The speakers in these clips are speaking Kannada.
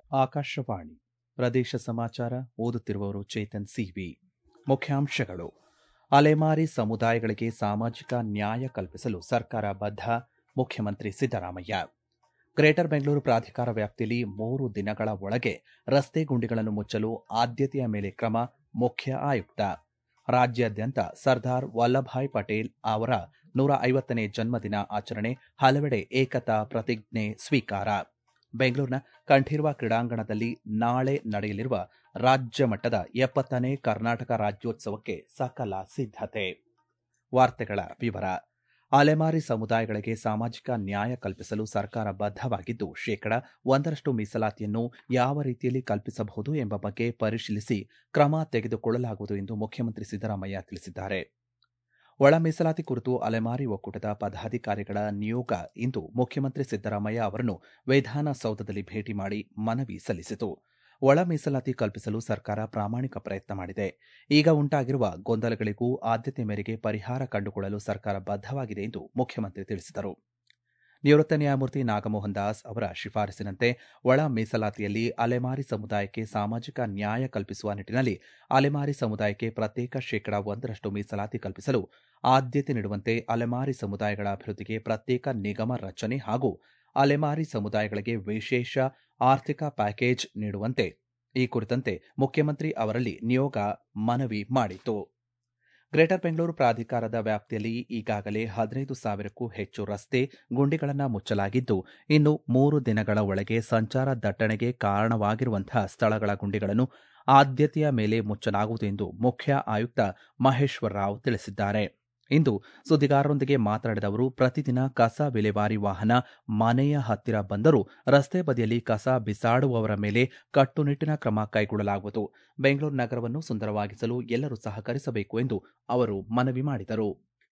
ಆಕಾಶವಾಣಿ ಪ್ರದೇಶ ಸಮಾಚಾರ ಓದುತ್ತಿರುವವರು ಚೇತನ್ ಸಿವಿ ಮುಖ್ಯಾಂಶಗಳು ಅಲೆಮಾರಿ ಸಮುದಾಯಗಳಿಗೆ ಸಾಮಾಜಿಕ ನ್ಯಾಯ ಕಲ್ಪಿಸಲು ಸರ್ಕಾರ ಬದ್ಧ ಮುಖ್ಯಮಂತ್ರಿ ಸಿದ್ದರಾಮಯ್ಯ ಗ್ರೇಟರ್ ಬೆಂಗಳೂರು ಪ್ರಾಧಿಕಾರ ವ್ಯಾಪ್ತಿಯಲ್ಲಿ ಮೂರು ದಿನಗಳ ಒಳಗೆ ರಸ್ತೆ ಗುಂಡಿಗಳನ್ನು ಮುಚ್ಚಲು ಆದ್ಯತೆಯ ಮೇಲೆ ಕ್ರಮ ಮುಖ್ಯ ಆಯುಕ್ತ ರಾಜ್ಯಾದ್ಯಂತ ಸರ್ದಾರ್ ವಲ್ಲಭಾಯ್ ಪಟೇಲ್ ಅವರ ನೂರ ಐವತ್ತನೇ ಜನ್ಮದಿನ ಆಚರಣೆ ಹಲವೆಡೆ ಏಕತಾ ಪ್ರತಿಜ್ಞೆ ಸ್ವೀಕಾರ ಬೆಂಗಳೂರಿನ ಕಂಠೀರವ ಕ್ರೀಡಾಂಗಣದಲ್ಲಿ ನಾಳೆ ನಡೆಯಲಿರುವ ರಾಜ್ಯ ಮಟ್ಟದ ಎಪ್ಪತ್ತನೇ ಕರ್ನಾಟಕ ರಾಜ್ಯೋತ್ಸವಕ್ಕೆ ಸಕಲ ಸಿದ್ಧತೆ ವಾರ್ತೆಗಳ ವಿವರ ಅಲೆಮಾರಿ ಸಮುದಾಯಗಳಿಗೆ ಸಾಮಾಜಿಕ ನ್ಯಾಯ ಕಲ್ಪಿಸಲು ಸರ್ಕಾರ ಬದ್ಧವಾಗಿದ್ದು ಶೇಕಡ ಒಂದರಷ್ಟು ಮೀಸಲಾತಿಯನ್ನು ಯಾವ ರೀತಿಯಲ್ಲಿ ಕಲ್ಪಿಸಬಹುದು ಎಂಬ ಬಗ್ಗೆ ಪರಿಶೀಲಿಸಿ ಕ್ರಮ ತೆಗೆದುಕೊಳ್ಳಲಾಗುವುದು ಎಂದು ಮುಖ್ಯಮಂತ್ರಿ ಸಿದ್ದರಾಮಯ್ಯ ತಿಳಿಸಿದ್ದಾರೆ ಒಳ ಮೀಸಲಾತಿ ಕುರಿತು ಅಲೆಮಾರಿ ಒಕ್ಕೂಟದ ಪದಾಧಿಕಾರಿಗಳ ನಿಯೋಗ ಇಂದು ಮುಖ್ಯಮಂತ್ರಿ ಸಿದ್ದರಾಮಯ್ಯ ಅವರನ್ನು ವಿಧಾನಸೌಧದಲ್ಲಿ ಭೇಟಿ ಮಾಡಿ ಮನವಿ ಸಲ್ಲಿಸಿತು ಒಳ ಮೀಸಲಾತಿ ಕಲ್ಪಿಸಲು ಸರ್ಕಾರ ಪ್ರಾಮಾಣಿಕ ಪ್ರಯತ್ನ ಮಾಡಿದೆ ಈಗ ಉಂಟಾಗಿರುವ ಗೊಂದಲಗಳಿಗೂ ಆದ್ಯತೆ ಮೇರೆಗೆ ಪರಿಹಾರ ಕಂಡುಕೊಳ್ಳಲು ಸರ್ಕಾರ ಬದ್ಧವಾಗಿದೆ ಎಂದು ಮುಖ್ಯಮಂತ್ರಿ ತಿಳಿಸಿದರು ನಿವೃತ್ತ ನ್ಯಾಯಮೂರ್ತಿ ನಾಗಮೋಹನ್ ದಾಸ್ ಅವರ ಶಿಫಾರಸಿನಂತೆ ಒಳ ಮೀಸಲಾತಿಯಲ್ಲಿ ಅಲೆಮಾರಿ ಸಮುದಾಯಕ್ಕೆ ಸಾಮಾಜಿಕ ನ್ಯಾಯ ಕಲ್ಪಿಸುವ ನಿಟ್ಟಿನಲ್ಲಿ ಅಲೆಮಾರಿ ಸಮುದಾಯಕ್ಕೆ ಪ್ರತ್ಯೇಕ ಶೇಕಡ ಒಂದರಷ್ಟು ಮೀಸಲಾತಿ ಕಲ್ಪಿಸಲು ಆದ್ಯತೆ ನೀಡುವಂತೆ ಅಲೆಮಾರಿ ಸಮುದಾಯಗಳ ಅಭಿವೃದ್ಧಿಗೆ ಪ್ರತ್ಯೇಕ ನಿಗಮ ರಚನೆ ಹಾಗೂ ಅಲೆಮಾರಿ ಸಮುದಾಯಗಳಿಗೆ ವಿಶೇಷ ಆರ್ಥಿಕ ಪ್ಯಾಕೇಜ್ ನೀಡುವಂತೆ ಈ ಕುರಿತಂತೆ ಮುಖ್ಯಮಂತ್ರಿ ಅವರಲ್ಲಿ ನಿಯೋಗ ಮನವಿ ಮಾಡಿತು ಗ್ರೇಟರ್ ಬೆಂಗಳೂರು ಪ್ರಾಧಿಕಾರದ ವ್ಯಾಪ್ತಿಯಲ್ಲಿ ಈಗಾಗಲೇ ಹದಿನೈದು ಸಾವಿರಕ್ಕೂ ಹೆಚ್ಚು ರಸ್ತೆ ಗುಂಡಿಗಳನ್ನು ಮುಚ್ಚಲಾಗಿದ್ದು ಇನ್ನು ಮೂರು ದಿನಗಳ ಒಳಗೆ ಸಂಚಾರ ದಟ್ಟಣೆಗೆ ಕಾರಣವಾಗಿರುವಂತಹ ಸ್ಥಳಗಳ ಗುಂಡಿಗಳನ್ನು ಆದ್ಯತೆಯ ಮೇಲೆ ಮುಚ್ಚಲಾಗುವುದು ಎಂದು ಮುಖ್ಯ ಆಯುಕ್ತ ಮಹೇಶ್ವರ ರಾವ್ ತಿಳಿಸಿದ್ದಾರೆ ಇಂದು ಸುದ್ದಿಗಾರರೊಂದಿಗೆ ಮಾತನಾಡಿದ ಅವರು ಪ್ರತಿದಿನ ಕಸ ವಿಲೇವಾರಿ ವಾಹನ ಮನೆಯ ಹತ್ತಿರ ಬಂದರೂ ರಸ್ತೆ ಬದಿಯಲ್ಲಿ ಕಸ ಬಿಸಾಡುವವರ ಮೇಲೆ ಕಟ್ಟುನಿಟ್ಟಿನ ಕ್ರಮ ಕೈಗೊಳ್ಳಲಾಗುವುದು ಬೆಂಗಳೂರು ನಗರವನ್ನು ಸುಂದರವಾಗಿಸಲು ಎಲ್ಲರೂ ಸಹಕರಿಸಬೇಕು ಎಂದು ಅವರು ಮನವಿ ಮಾಡಿದರು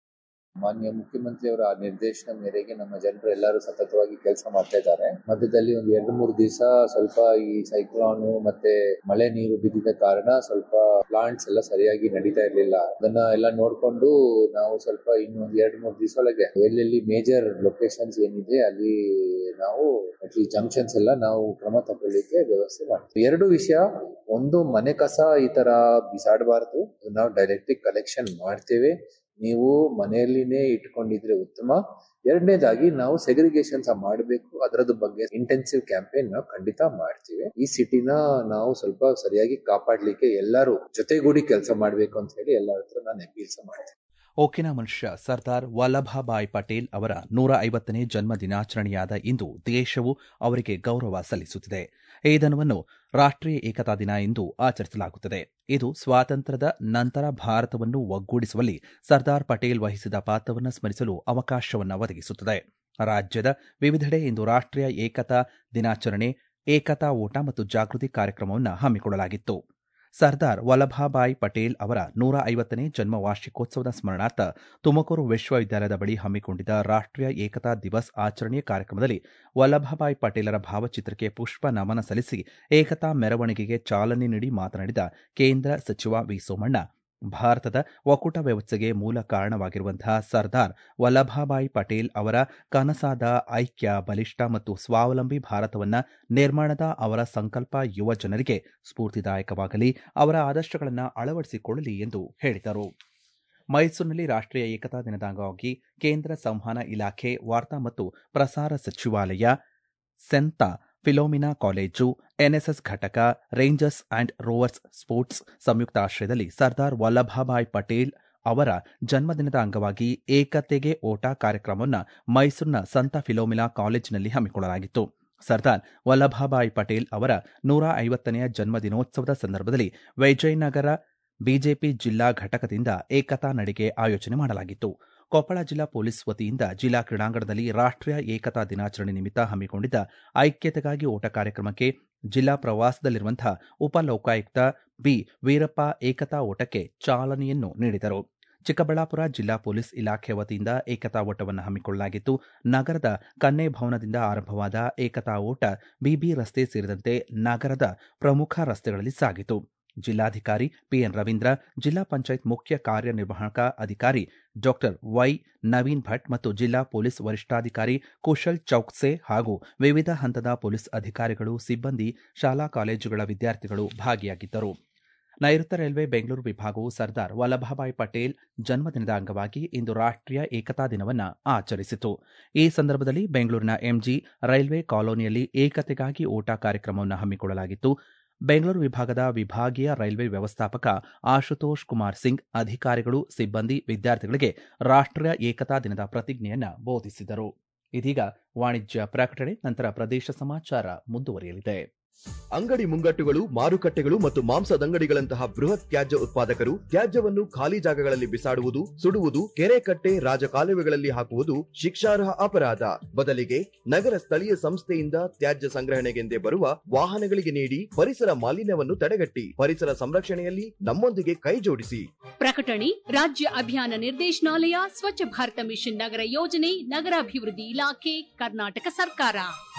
ಮಾನ್ಯ ಮುಖ್ಯಮಂತ್ರಿಯವರ ನಿರ್ದೇಶನ ಮೇರೆಗೆ ನಮ್ಮ ಜನರು ಎಲ್ಲರೂ ಸತತವಾಗಿ ಕೆಲಸ ಮಾಡ್ತಾ ಇದ್ದಾರೆ ಮಧ್ಯದಲ್ಲಿ ಒಂದು ಎರಡು ಮೂರು ದಿವಸ ಸ್ವಲ್ಪ ಈ ಸೈಕ್ಲಾನ್ ಮತ್ತೆ ಮಳೆ ನೀರು ಬಿದ್ದಿದ್ದ ಕಾರಣ ಸ್ವಲ್ಪ ಪ್ಲಾಂಟ್ಸ್ ಎಲ್ಲ ಸರಿಯಾಗಿ ನಡೀತಾ ಇರಲಿಲ್ಲ ಅದನ್ನ ಎಲ್ಲ ನೋಡ್ಕೊಂಡು ನಾವು ಸ್ವಲ್ಪ ಇನ್ನೊಂದು ಎರಡು ಮೂರು ದಿವಸ ಒಳಗೆ ಎಲ್ಲೆಲ್ಲಿ ಮೇಜರ್ ಲೊಕೇಶನ್ಸ್ ಏನಿದೆ ಅಲ್ಲಿ ನಾವು ಅಟ್ಲೀಸ್ಟ್ ಜಂಕ್ಷನ್ಸ್ ಎಲ್ಲ ನಾವು ಕ್ರಮ ತಗೊಳ್ಳಿಕ್ಕೆ ವ್ಯವಸ್ಥೆ ಮಾಡ್ತೀವಿ ಎರಡು ವಿಷಯ ಒಂದು ಮನೆ ಕಸ ಈ ತರ ಬಿಸಾಡಬಾರ್ದು ನಾವು ಡೈರೆಕ್ಟ್ ಕಲೆಕ್ಷನ್ ಮಾಡ್ತೇವೆ ನೀವು ಮನೆಯಲ್ಲಿನೇ ಇಟ್ಕೊಂಡಿದ್ರೆ ಉತ್ತಮ ಎರಡನೇದಾಗಿ ನಾವು ಸೆಗ್ರಿಗೇಷನ್ ಸಹ ಮಾಡಬೇಕು ಅದರದ್ದು ಬಗ್ಗೆ ಇಂಟೆನ್ಸಿವ್ ಕ್ಯಾಂಪೇನ್ ನಾವು ಖಂಡಿತ ಮಾಡ್ತೀವಿ ಈ ಸಿಟಿನ ನಾವು ಸ್ವಲ್ಪ ಸರಿಯಾಗಿ ಕಾಪಾಡ್ಲಿಕ್ಕೆ ಎಲ್ಲರೂ ಜೊತೆಗೂಡಿ ಕೆಲಸ ಮಾಡಬೇಕು ಅಂತ ಹೇಳಿ ಎಲ್ಲರ ಹತ್ರ ನಾನು ಅಪೀಲ್ ಸಹ ಮಾಡ್ತೀನಿ ಓಕಿನ ಮನುಷ್ಯ ಸರ್ದಾರ್ ವಲ್ಲಭಭಾಯ್ ಪಟೇಲ್ ಅವರ ನೂರ ಐವತ್ತನೇ ಜನ್ಮ ದಿನಾಚರಣೆಯಾದ ಇಂದು ದೇಶವು ಅವರಿಗೆ ಗೌರವ ಸಲ್ಲಿಸುತ್ತಿದೆ ಈ ದಿನವನ್ನು ರಾಷ್ಟೀಯ ಏಕತಾ ದಿನ ಎಂದು ಆಚರಿಸಲಾಗುತ್ತದೆ ಇದು ಸ್ವಾತಂತ್ರ್ಯದ ನಂತರ ಭಾರತವನ್ನು ಒಗ್ಗೂಡಿಸುವಲ್ಲಿ ಸರ್ದಾರ್ ಪಟೇಲ್ ವಹಿಸಿದ ಪಾತ್ರವನ್ನು ಸ್ಮರಿಸಲು ಅವಕಾಶವನ್ನು ಒದಗಿಸುತ್ತದೆ ರಾಜ್ಯದ ವಿವಿಧೆಡೆ ಇಂದು ರಾಷ್ಟೀಯ ಏಕತಾ ದಿನಾಚರಣೆ ಏಕತಾ ಓಟ ಮತ್ತು ಜಾಗೃತಿ ಕಾರ್ಯಕ್ರಮವನ್ನು ಹಮ್ಮಿಕೊಳ್ಳಲಾಗಿತ್ತು ಸರ್ದಾರ್ ವಲ್ಲಭಾಬಾಯಿ ಪಟೇಲ್ ಅವರ ನೂರ ಐವತ್ತನೇ ಜನ್ಮ ವಾರ್ಷಿಕೋತ್ಸವದ ಸ್ಮರಣಾರ್ಥ ತುಮಕೂರು ವಿಶ್ವವಿದ್ಯಾಲಯದ ಬಳಿ ಹಮ್ಮಿಕೊಂಡಿದ್ದ ರಾಷ್ಟೀಯ ಏಕತಾ ದಿವಸ್ ಆಚರಣೆ ಕಾರ್ಯಕ್ರಮದಲ್ಲಿ ವಲ್ಲಭಭಾಯ್ ಪಟೇಲರ ಭಾವಚಿತ್ರಕ್ಕೆ ಪುಷ್ಪ ನಮನ ಸಲ್ಲಿಸಿ ಏಕತಾ ಮೆರವಣಿಗೆಗೆ ಚಾಲನೆ ನೀಡಿ ಮಾತನಾಡಿದ ಕೇಂದ್ರ ಸಚಿವ ವಿ ಸೋಮಣ್ಣ ಭಾರತದ ಒಕ್ಕೂಟ ವ್ಯವಸ್ಥೆಗೆ ಮೂಲ ಕಾರಣವಾಗಿರುವಂತಹ ಸರ್ದಾರ್ ವಲ್ಲಭಾಬಾಯಿ ಪಟೇಲ್ ಅವರ ಕನಸಾದ ಐಕ್ಯ ಬಲಿಷ್ಠ ಮತ್ತು ಸ್ವಾವಲಂಬಿ ಭಾರತವನ್ನ ನಿರ್ಮಾಣದ ಅವರ ಸಂಕಲ್ಪ ಯುವ ಜನರಿಗೆ ಸ್ಫೂರ್ತಿದಾಯಕವಾಗಲಿ ಅವರ ಆದರ್ಶಗಳನ್ನು ಅಳವಡಿಸಿಕೊಳ್ಳಲಿ ಎಂದು ಹೇಳಿದರು ಮೈಸೂರಿನಲ್ಲಿ ರಾಷ್ಟೀಯ ಏಕತಾ ದಿನದ ಅಂಗವಾಗಿ ಕೇಂದ್ರ ಸಂವಹನ ಇಲಾಖೆ ವಾರ್ತಾ ಮತ್ತು ಪ್ರಸಾರ ಸಚಿವಾಲಯ ಸೆಂತ ಫಿಲೋಮಿನಾ ಕಾಲೇಜು ಎನ್ಎಸ್ಎಸ್ ಘಟಕ ರೇಂಜರ್ಸ್ ಅಂಡ್ ರೋವರ್ಸ್ ಸ್ಪೋರ್ಟ್ಸ್ ಸಂಯುಕ್ತ ಆಶ್ರಯದಲ್ಲಿ ಸರ್ದಾರ್ ವಲ್ಲಭಾಬಾಯ್ ಪಟೇಲ್ ಅವರ ಜನ್ಮದಿನದ ಅಂಗವಾಗಿ ಏಕತೆಗೆ ಓಟ ಕಾರ್ಯಕ್ರಮವನ್ನು ಮೈಸೂರಿನ ಸಂತ ಫಿಲೋಮಿನಾ ಕಾಲೇಜಿನಲ್ಲಿ ಹಮ್ಮಿಕೊಳ್ಳಲಾಗಿತ್ತು ಸರ್ದಾರ್ ವಲ್ಲಭಾಬಾಯ್ ಪಟೇಲ್ ಅವರ ನೂರ ಐವತ್ತನೆಯ ಜನ್ಮದಿನೋತ್ಸವದ ಸಂದರ್ಭದಲ್ಲಿ ವಿಜಯನಗರ ಬಿಜೆಪಿ ಜಿಲ್ಲಾ ಘಟಕದಿಂದ ಏಕತಾ ನಡಿಗೆ ಆಯೋಜನೆ ಮಾಡಲಾಗಿತ್ತು ಕೊಪ್ಪಳ ಜಿಲ್ಲಾ ಪೊಲೀಸ್ ವತಿಯಿಂದ ಜಿಲ್ಲಾ ಕ್ರೀಡಾಂಗಣದಲ್ಲಿ ರಾಷ್ಟೀಯ ಏಕತಾ ದಿನಾಚರಣೆ ನಿಮಿತ್ತ ಹಮ್ಮಿಕೊಂಡಿದ್ದ ಐಕ್ಯತೆಗಾಗಿ ಓಟ ಕಾರ್ಯಕ್ರಮಕ್ಕೆ ಜಿಲ್ಲಾ ಪ್ರವಾಸದಲ್ಲಿರುವಂತಹ ಉಪ ಲೋಕಾಯುಕ್ತ ಬಿ ವೀರಪ್ಪ ಏಕತಾ ಓಟಕ್ಕೆ ಚಾಲನೆಯನ್ನು ನೀಡಿದರು ಚಿಕ್ಕಬಳ್ಳಾಪುರ ಜಿಲ್ಲಾ ಪೊಲೀಸ್ ಇಲಾಖೆ ವತಿಯಿಂದ ಏಕತಾ ಓಟವನ್ನು ಹಮ್ಮಿಕೊಳ್ಳಲಾಗಿತ್ತು ನಗರದ ಕನ್ನೆ ಭವನದಿಂದ ಆರಂಭವಾದ ಏಕತಾ ಓಟ ಬಿಬಿ ರಸ್ತೆ ಸೇರಿದಂತೆ ನಗರದ ಪ್ರಮುಖ ರಸ್ತೆಗಳಲ್ಲಿ ಸಾಗಿತು ಜಿಲ್ಲಾಧಿಕಾರಿ ಪಿಎನ್ ರವೀಂದ್ರ ಜಿಲ್ಲಾ ಪಂಚಾಯತ್ ಮುಖ್ಯ ಕಾರ್ಯನಿರ್ವಾಹಕ ಅಧಿಕಾರಿ ಡಾಕ್ಟರ್ ವೈ ನವೀನ್ ಭಟ್ ಮತ್ತು ಜಿಲ್ಲಾ ಪೊಲೀಸ್ ವರಿಷ್ಠಾಧಿಕಾರಿ ಕುಶಲ್ ಚೌಕ್ಸೆ ಹಾಗೂ ವಿವಿಧ ಹಂತದ ಪೊಲೀಸ್ ಅಧಿಕಾರಿಗಳು ಸಿಬ್ಬಂದಿ ಶಾಲಾ ಕಾಲೇಜುಗಳ ವಿದ್ಯಾರ್ಥಿಗಳು ಭಾಗಿಯಾಗಿದ್ದರು ನೈಋತ್ಯ ರೈಲ್ವೆ ಬೆಂಗಳೂರು ವಿಭಾಗವು ಸರ್ದಾರ್ ವಲ್ಲಭಭಾಯ್ ಪಟೇಲ್ ಜನ್ಮದಿನದ ಅಂಗವಾಗಿ ಇಂದು ರಾಷ್ಟೀಯ ಏಕತಾ ದಿನವನ್ನು ಆಚರಿಸಿತು ಈ ಸಂದರ್ಭದಲ್ಲಿ ಬೆಂಗಳೂರಿನ ಎಂಜಿ ರೈಲ್ವೆ ಕಾಲೋನಿಯಲ್ಲಿ ಏಕತೆಗಾಗಿ ಓಟ ಕಾರ್ಯಕ್ರಮವನ್ನು ಹಮ್ಮಿಕೊಳ್ಳಲಾಗಿತ್ತು ಬೆಂಗಳೂರು ವಿಭಾಗದ ವಿಭಾಗೀಯ ರೈಲ್ವೆ ವ್ಯವಸ್ಥಾಪಕ ಆಶುತೋಷ್ ಕುಮಾರ್ ಸಿಂಗ್ ಅಧಿಕಾರಿಗಳು ಸಿಬ್ಬಂದಿ ವಿದ್ಯಾರ್ಥಿಗಳಿಗೆ ರಾಷ್ಟೀಯ ಏಕತಾ ದಿನದ ಪ್ರತಿಜ್ಞೆಯನ್ನು ಬೋಧಿಸಿದರು ಇದೀಗ ವಾಣಿಜ್ಯ ಪ್ರಕಟಣೆ ನಂತರ ಪ್ರದೇಶ ಸಮಾಚಾರ ಮುಂದುವರಿಯಲಿದೆ ಅಂಗಡಿ ಮುಂಗಟ್ಟುಗಳು ಮಾರುಕಟ್ಟೆಗಳು ಮತ್ತು ಮಾಂಸದಂಗಡಿಗಳಂತಹ ಬೃಹತ್ ತ್ಯಾಜ್ಯ ಉತ್ಪಾದಕರು ತ್ಯಾಜ್ಯವನ್ನು ಖಾಲಿ ಜಾಗಗಳಲ್ಲಿ ಬಿಸಾಡುವುದು ಸುಡುವುದು ಕೆರೆ ಕಟ್ಟೆ ರಾಜಕಾಲುವೆಗಳಲ್ಲಿ ಹಾಕುವುದು ಶಿಕ್ಷಾರ್ಹ ಅಪರಾಧ ಬದಲಿಗೆ ನಗರ ಸ್ಥಳೀಯ ಸಂಸ್ಥೆಯಿಂದ ತ್ಯಾಜ್ಯ ಸಂಗ್ರಹಣೆಗೆಂದೇ ಬರುವ ವಾಹನಗಳಿಗೆ ನೀಡಿ ಪರಿಸರ ಮಾಲಿನ್ಯವನ್ನು ತಡೆಗಟ್ಟಿ ಪರಿಸರ ಸಂರಕ್ಷಣೆಯಲ್ಲಿ ನಮ್ಮೊಂದಿಗೆ ಕೈ ಜೋಡಿಸಿ ಪ್ರಕಟಣೆ ರಾಜ್ಯ ಅಭಿಯಾನ ನಿರ್ದೇಶನಾಲಯ ಸ್ವಚ್ಛ ಭಾರತ ಮಿಷನ್ ನಗರ ಯೋಜನೆ ನಗರಾಭಿವೃದ್ಧಿ ಇಲಾಖೆ ಕರ್ನಾಟಕ ಸರ್ಕಾರ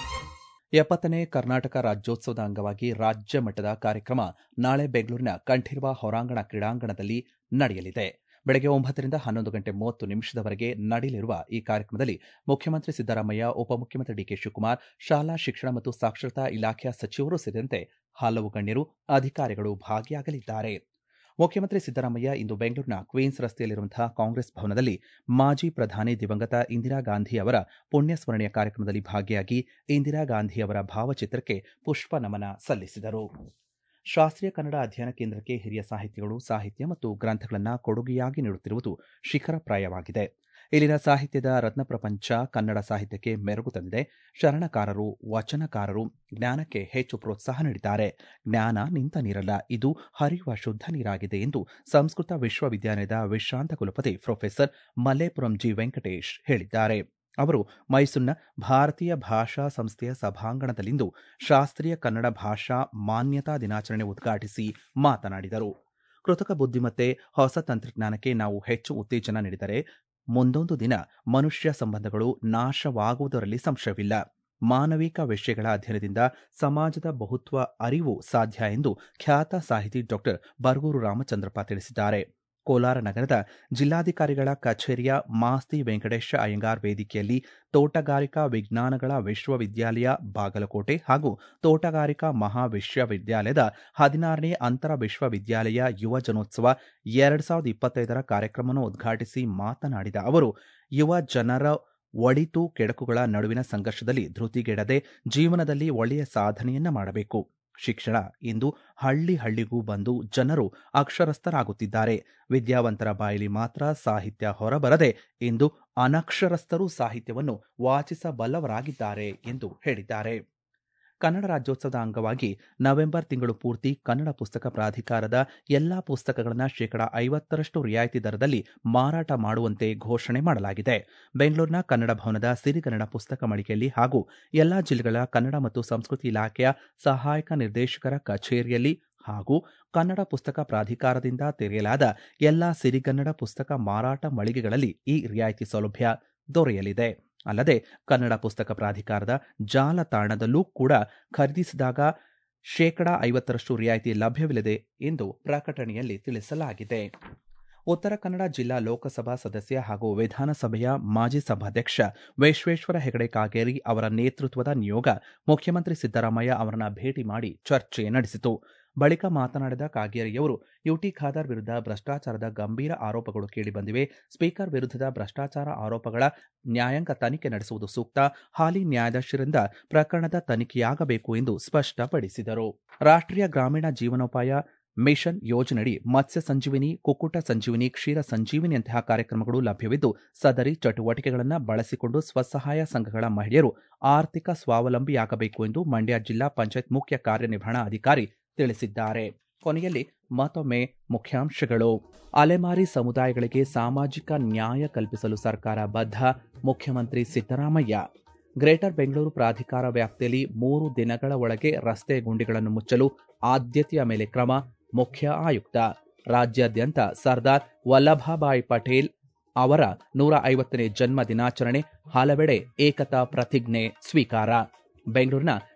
ಎಪ್ಪತ್ತನೇ ಕರ್ನಾಟಕ ರಾಜ್ಯೋತ್ಸವದ ಅಂಗವಾಗಿ ರಾಜ್ಯ ಮಟ್ಟದ ಕಾರ್ಯಕ್ರಮ ನಾಳೆ ಬೆಂಗಳೂರಿನ ಕಂಠೀರ್ವ ಹೊರಾಂಗಣ ಕ್ರೀಡಾಂಗಣದಲ್ಲಿ ನಡೆಯಲಿದೆ ಬೆಳಗ್ಗೆ ಒಂಬತ್ತರಿಂದ ಹನ್ನೊಂದು ಗಂಟೆ ಮೂವತ್ತು ನಿಮಿಷದವರೆಗೆ ನಡೆಯಲಿರುವ ಈ ಕಾರ್ಯಕ್ರಮದಲ್ಲಿ ಮುಖ್ಯಮಂತ್ರಿ ಸಿದ್ದರಾಮಯ್ಯ ಉಪಮುಖ್ಯಮಂತ್ರಿ ಡಿಕೆ ಶಿವಕುಮಾರ್ ಶಾಲಾ ಶಿಕ್ಷಣ ಮತ್ತು ಸಾಕ್ಷರತಾ ಇಲಾಖೆಯ ಸಚಿವರು ಸೇರಿದಂತೆ ಹಲವು ಗಣ್ಯರು ಅಧಿಕಾರಿಗಳು ಭಾಗಿಯಾಗಲಿದ್ದಾರೆ ಮುಖ್ಯಮಂತ್ರಿ ಸಿದ್ದರಾಮಯ್ಯ ಇಂದು ಬೆಂಗಳೂರಿನ ಕ್ವೀನ್ಸ್ ರಸ್ತೆಯಲ್ಲಿರುವಂತಹ ಕಾಂಗ್ರೆಸ್ ಭವನದಲ್ಲಿ ಮಾಜಿ ಪ್ರಧಾನಿ ದಿವಂಗತ ಇಂದಿರಾ ಗಾಂಧಿ ಅವರ ಪುಣ್ಯ ಸ್ಮರಣೆಯ ಕಾರ್ಯಕ್ರಮದಲ್ಲಿ ಭಾಗಿಯಾಗಿ ಇಂದಿರಾ ಗಾಂಧಿ ಅವರ ಭಾವಚಿತ್ರಕ್ಕೆ ಪುಷ್ಪ ನಮನ ಸಲ್ಲಿಸಿದರು ಶಾಸ್ತ್ರೀಯ ಕನ್ನಡ ಅಧ್ಯಯನ ಕೇಂದ್ರಕ್ಕೆ ಹಿರಿಯ ಸಾಹಿತಿಗಳು ಸಾಹಿತ್ಯ ಮತ್ತು ಗ್ರಂಥಗಳನ್ನು ಕೊಡುಗೆಯಾಗಿ ನೀಡುತ್ತಿರುವುದು ಶಿಖರಪ್ರಾಯವಾಗಿದೆ ಇಲ್ಲಿನ ಸಾಹಿತ್ಯದ ರತ್ನ ಪ್ರಪಂಚ ಕನ್ನಡ ಸಾಹಿತ್ಯಕ್ಕೆ ಮೆರುಗು ತಂದಿದೆ ಶರಣಕಾರರು ವಚನಕಾರರು ಜ್ಞಾನಕ್ಕೆ ಹೆಚ್ಚು ಪ್ರೋತ್ಸಾಹ ನೀಡಿದ್ದಾರೆ ಜ್ಞಾನ ನಿಂತ ನೀರಲ್ಲ ಇದು ಹರಿಯುವ ಶುದ್ಧ ನೀರಾಗಿದೆ ಎಂದು ಸಂಸ್ಕೃತ ವಿಶ್ವವಿದ್ಯಾಲಯದ ವಿಶ್ರಾಂತ ಕುಲಪತಿ ಪ್ರೊಫೆಸರ್ ಮಲ್ಲೇಪುರಂ ಜಿ ವೆಂಕಟೇಶ್ ಹೇಳಿದ್ದಾರೆ ಅವರು ಮೈಸೂರಿನ ಭಾರತೀಯ ಭಾಷಾ ಸಂಸ್ಥೆಯ ಸಭಾಂಗಣದಲ್ಲಿಂದು ಶಾಸ್ತ್ರೀಯ ಕನ್ನಡ ಭಾಷಾ ಮಾನ್ಯತಾ ದಿನಾಚರಣೆ ಉದ್ಘಾಟಿಸಿ ಮಾತನಾಡಿದರು ಕೃತಕ ಬುದ್ಧಿಮತ್ತೆ ಹೊಸ ತಂತ್ರಜ್ಞಾನಕ್ಕೆ ನಾವು ಹೆಚ್ಚು ಉತ್ತೇಜನ ನೀಡಿದರೆ ಮುಂದೊಂದು ದಿನ ಮನುಷ್ಯ ಸಂಬಂಧಗಳು ನಾಶವಾಗುವುದರಲ್ಲಿ ಸಂಶಯವಿಲ್ಲ ಮಾನವಿಕ ವಿಷಯಗಳ ಅಧ್ಯಯನದಿಂದ ಸಮಾಜದ ಬಹುತ್ವ ಅರಿವು ಸಾಧ್ಯ ಎಂದು ಖ್ಯಾತ ಸಾಹಿತಿ ಡಾಕ್ಟರ್ ಬರಗೂರು ರಾಮಚಂದ್ರಪ್ಪ ತಿಳಿಸಿದ್ದಾರೆ ಕೋಲಾರ ನಗರದ ಜಿಲ್ಲಾಧಿಕಾರಿಗಳ ಕಚೇರಿಯ ಮಾಸ್ತಿ ವೆಂಕಟೇಶ ಅಯ್ಯಂಗಾರ್ ವೇದಿಕೆಯಲ್ಲಿ ತೋಟಗಾರಿಕಾ ವಿಜ್ಞಾನಗಳ ವಿಶ್ವವಿದ್ಯಾಲಯ ಬಾಗಲಕೋಟೆ ಹಾಗೂ ತೋಟಗಾರಿಕಾ ಮಹಾವಿಶ್ವವಿದ್ಯಾಲಯದ ಹದಿನಾರನೇ ಅಂತರ ವಿಶ್ವವಿದ್ಯಾಲಯ ಯುವ ಜನೋತ್ಸವ ಎರಡ್ ಸಾವಿರದ ಇಪ್ಪತ್ತೈದರ ಕಾರ್ಯಕ್ರಮವನ್ನು ಉದ್ಘಾಟಿಸಿ ಮಾತನಾಡಿದ ಅವರು ಯುವ ಜನರ ಒಳಿತು ಕೆಡಕುಗಳ ನಡುವಿನ ಸಂಘರ್ಷದಲ್ಲಿ ಧೃತಿಗೆಡದೆ ಜೀವನದಲ್ಲಿ ಒಳ್ಳೆಯ ಸಾಧನೆಯನ್ನ ಮಾಡಬೇಕು ಶಿಕ್ಷಣ ಇಂದು ಹಳ್ಳಿ ಹಳ್ಳಿಗೂ ಬಂದು ಜನರು ಅಕ್ಷರಸ್ಥರಾಗುತ್ತಿದ್ದಾರೆ ವಿದ್ಯಾವಂತರ ಬಾಯಲ್ಲಿ ಮಾತ್ರ ಸಾಹಿತ್ಯ ಹೊರಬರದೆ ಇಂದು ಅನಕ್ಷರಸ್ಥರು ಸಾಹಿತ್ಯವನ್ನು ವಾಚಿಸಬಲ್ಲವರಾಗಿದ್ದಾರೆ ಎಂದು ಹೇಳಿದ್ದಾರೆ ಕನ್ನಡ ರಾಜ್ಯೋತ್ಸವದ ಅಂಗವಾಗಿ ನವೆಂಬರ್ ತಿಂಗಳು ಪೂರ್ತಿ ಕನ್ನಡ ಪುಸ್ತಕ ಪ್ರಾಧಿಕಾರದ ಎಲ್ಲಾ ಪುಸ್ತಕಗಳನ್ನು ಶೇಕಡಾ ಐವತ್ತರಷ್ಟು ರಿಯಾಯಿತಿ ದರದಲ್ಲಿ ಮಾರಾಟ ಮಾಡುವಂತೆ ಘೋಷಣೆ ಮಾಡಲಾಗಿದೆ ಬೆಂಗಳೂರಿನ ಕನ್ನಡ ಭವನದ ಸಿರಿಗನ್ನಡ ಪುಸ್ತಕ ಮಳಿಗೆಯಲ್ಲಿ ಹಾಗೂ ಎಲ್ಲಾ ಜಿಲ್ಲೆಗಳ ಕನ್ನಡ ಮತ್ತು ಸಂಸ್ಕೃತಿ ಇಲಾಖೆಯ ಸಹಾಯಕ ನಿರ್ದೇಶಕರ ಕಚೇರಿಯಲ್ಲಿ ಹಾಗೂ ಕನ್ನಡ ಪುಸ್ತಕ ಪ್ರಾಧಿಕಾರದಿಂದ ತೆರೆಯಲಾದ ಎಲ್ಲಾ ಸಿರಿಗನ್ನಡ ಪುಸ್ತಕ ಮಾರಾಟ ಮಳಿಗೆಗಳಲ್ಲಿ ಈ ರಿಯಾಯಿತಿ ಸೌಲಭ್ಯ ದೊರೆಯಲಿದೆ ಅಲ್ಲದೆ ಕನ್ನಡ ಪುಸ್ತಕ ಪ್ರಾಧಿಕಾರದ ಜಾಲತಾಣದಲ್ಲೂ ಕೂಡ ಖರೀದಿಸಿದಾಗ ಶೇಕಡಾ ಐವತ್ತರಷ್ಟು ರಿಯಾಯಿತಿ ಲಭ್ಯವಿಲ್ಲದೆ ಎಂದು ಪ್ರಕಟಣೆಯಲ್ಲಿ ತಿಳಿಸಲಾಗಿದೆ ಉತ್ತರ ಕನ್ನಡ ಜಿಲ್ಲಾ ಲೋಕಸಭಾ ಸದಸ್ಯ ಹಾಗೂ ವಿಧಾನಸಭೆಯ ಮಾಜಿ ಸಭಾಧ್ಯಕ್ಷ ವಿಶ್ವೇಶ್ವರ ಹೆಗಡೆ ಕಾಗೇರಿ ಅವರ ನೇತೃತ್ವದ ನಿಯೋಗ ಮುಖ್ಯಮಂತ್ರಿ ಸಿದ್ದರಾಮಯ್ಯ ಅವರನ್ನ ಭೇಟಿ ಮಾಡಿ ಚರ್ಚೆ ನಡೆಸಿತು ಬಳಿಕ ಮಾತನಾಡಿದ ಕಾಗೇರಿಯವರು ಯುಟಿ ಖಾದರ್ ವಿರುದ್ಧ ಭ್ರಷ್ಟಾಚಾರದ ಗಂಭೀರ ಆರೋಪಗಳು ಕೇಳಿಬಂದಿವೆ ಸ್ಪೀಕರ್ ವಿರುದ್ಧದ ಭ್ರಷ್ಟಾಚಾರ ಆರೋಪಗಳ ನ್ಯಾಯಾಂಗ ತನಿಖೆ ನಡೆಸುವುದು ಸೂಕ್ತ ಹಾಲಿ ನ್ಯಾಯಾಧೀಶರಿಂದ ಪ್ರಕರಣದ ತನಿಖೆಯಾಗಬೇಕು ಎಂದು ಸ್ಪಷ್ಟಪಡಿಸಿದರು ರಾಷ್ಟ್ರೀಯ ಗ್ರಾಮೀಣ ಜೀವನೋಪಾಯ ಮಿಷನ್ ಯೋಜನೆಯಡಿ ಮತ್ಸ್ಯ ಸಂಜೀವಿನಿ ಕುಕ್ಕುಟ ಸಂಜೀವಿನಿ ಕ್ಷೀರ ಸಂಜೀವಿನಿಯಂತಹ ಕಾರ್ಯಕ್ರಮಗಳು ಲಭ್ಯವಿದ್ದು ಸದರಿ ಚಟುವಟಿಕೆಗಳನ್ನು ಬಳಸಿಕೊಂಡು ಸ್ವಸಹಾಯ ಸಂಘಗಳ ಮಹಿಳೆಯರು ಆರ್ಥಿಕ ಸ್ವಾವಲಂಬಿಯಾಗಬೇಕು ಎಂದು ಮಂಡ್ಯ ಜಿಲ್ಲಾ ಪಂಚಾಯತ್ ಮುಖ್ಯ ಕಾರ್ಯನಿರ್ವಹಣಾ ಅಧಿಕಾರಿ ತಿಳಿಸಿದ್ದಾರೆ ಕೊನೆಯಲ್ಲಿ ಮತ್ತೊಮ್ಮೆ ಮುಖ್ಯಾಂಶಗಳು ಅಲೆಮಾರಿ ಸಮುದಾಯಗಳಿಗೆ ಸಾಮಾಜಿಕ ನ್ಯಾಯ ಕಲ್ಪಿಸಲು ಸರ್ಕಾರ ಬದ್ಧ ಮುಖ್ಯಮಂತ್ರಿ ಸಿದ್ದರಾಮಯ್ಯ ಗ್ರೇಟರ್ ಬೆಂಗಳೂರು ಪ್ರಾಧಿಕಾರ ವ್ಯಾಪ್ತಿಯಲ್ಲಿ ಮೂರು ದಿನಗಳ ಒಳಗೆ ರಸ್ತೆ ಗುಂಡಿಗಳನ್ನು ಮುಚ್ಚಲು ಆದ್ಯತೆಯ ಮೇಲೆ ಕ್ರಮ ಮುಖ್ಯ ಆಯುಕ್ತ ರಾಜ್ಯಾದ್ಯಂತ ಸರ್ದಾರ್ ವಲ್ಲಭಭಾಯ್ ಪಟೇಲ್ ಅವರ ನೂರ ಐವತ್ತನೇ ಜನ್ಮ ದಿನಾಚರಣೆ ಹಲವೆಡೆ ಏಕತಾ ಪ್ರತಿಜ್ಞೆ ಸ್ವೀಕಾರ ಬೆಂಗಳೂರಿನ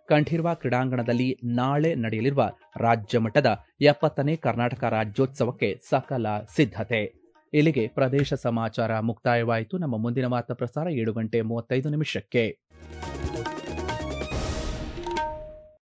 ಕಂಠೀರ್ವ ಕ್ರೀಡಾಂಗಣದಲ್ಲಿ ನಾಳೆ ನಡೆಯಲಿರುವ ರಾಜ್ಯ ಮಟ್ಟದ ಎಪ್ಪತ್ತನೇ ಕರ್ನಾಟಕ ರಾಜ್ಯೋತ್ಸವಕ್ಕೆ ಸಕಲ ಸಿದ್ಧತೆ ಇಲ್ಲಿಗೆ ಪ್ರದೇಶ ಸಮಾಚಾರ ಮುಕ್ತಾಯವಾಯಿತು ನಮ್ಮ ಮುಂದಿನ ವಾರ್ತಾ ಪ್ರಸಾರ ಏಳು ಗಂಟೆ ಮೂವತ್ತೈದು ನಿಮಿಷಕ್ಕೆ